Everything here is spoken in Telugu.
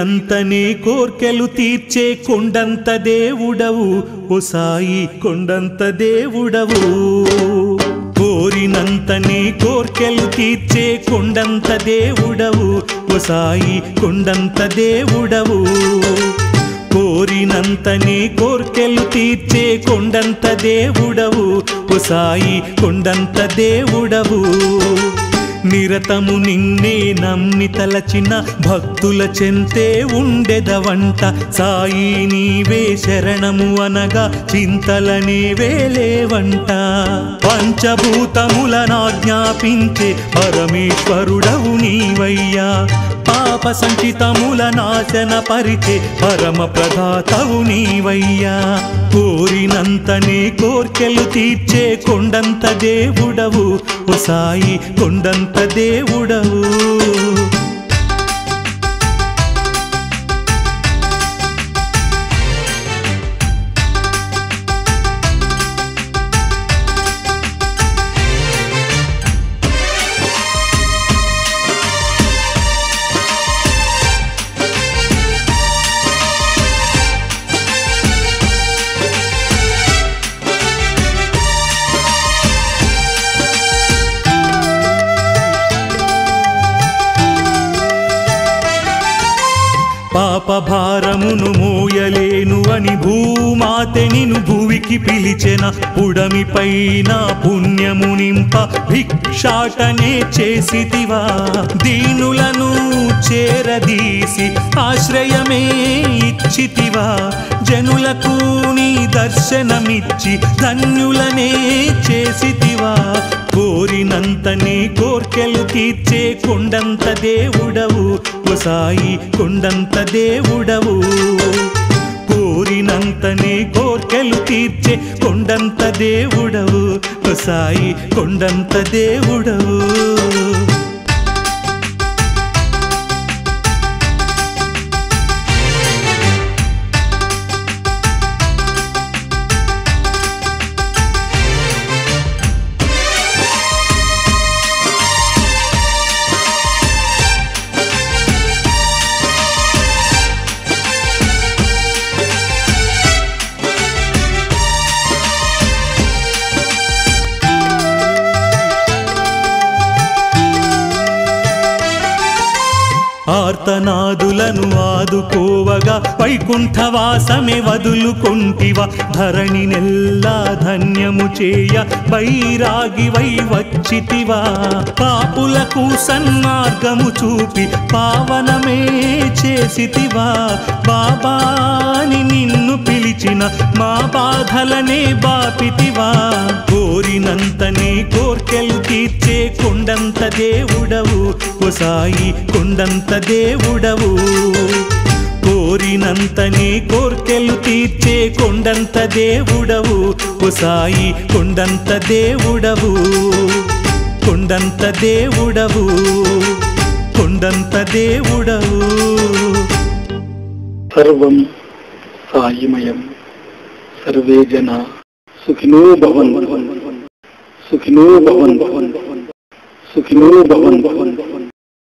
కోరినంతనే కోర్కెలు తీర్చే కొండంత దేవుడవు ఓ సాయి కొండంత దేవుడవు కోరినంతనే కోర్కెలు తీర్చే కొండంత దేవుడవు ఓ సాయి కొండంత దేవుడవు కోరినంతనే కోర్కెలు తీర్చే కొండంత దేవుడవు ఓ సాయి కొండంత దేవుడవు నిరతము నిన్నే నమ్మి తలచిన భక్తుల చెంతే ఉండెదవంట సాయి నీవే శరణము అనగా చింతలనే వేలేవంట పంచభూతములనాజ్ఞాపించే పరమేశ్వరుడవు నీవయ్యా పాప సంచితముల నాశన పరిచే పరమ ప్రదాతవు నీవయ్యా కోరినంతనే కోర్కెలు తీర్చే కొండంత దేవుడవు ఓ సాయి కొండంత దేవుడవు పాప భారమును మోయలేను అని భూమాతె నిను భూవికి పిలిచెన పుడమి పైన పుణ్యము నింప భిక్షాటనే చేసితివా దీనులను చేరదీసి ఆశ్రయమే ఇచ్చితివా జనులకు నీ దర్శనమిచ్చి ధన్యులనే చేసితివా కోరినంతనే కోర్కెలు తీర్చే కొండంత దేవుడవు ఓ సాయి కొండంత దేవుడవు కోరినంతనే కోర్కెలు తీర్చే కొండంత దేవుడవు ఓ సాయి కొండంత దేవుడవు ఆర్తనాదులను ఆదుకోవగా వైకుంఠవాసమే వదులుకొంటివ ధరణి నెల్లా ధన్యము చేయ బైరాగి వై వచ్చితివా పాపులకు సన్మార్గము చూపి పావనమే చేసితివా బాబాని నిన్ను పిలిచిన మా బాధలనే బాపితివా కోరినంతనే కోర్కెలు తీర్చే కొండంత దేవుడవు ఓ సాయి కొండంత దేవుడవు కోరినంతనే కోర్కెలు తీర్చే కొండంత దేవుడవు ఓ సాయి కొండంత దేవుడవు కొండంత దేవుడవు కొండంత దేవుడవు సర్వం సాయిమయం సర్వే జన సుఖినో భవన్ సుఖినో భవన్ సుఖినో భవన్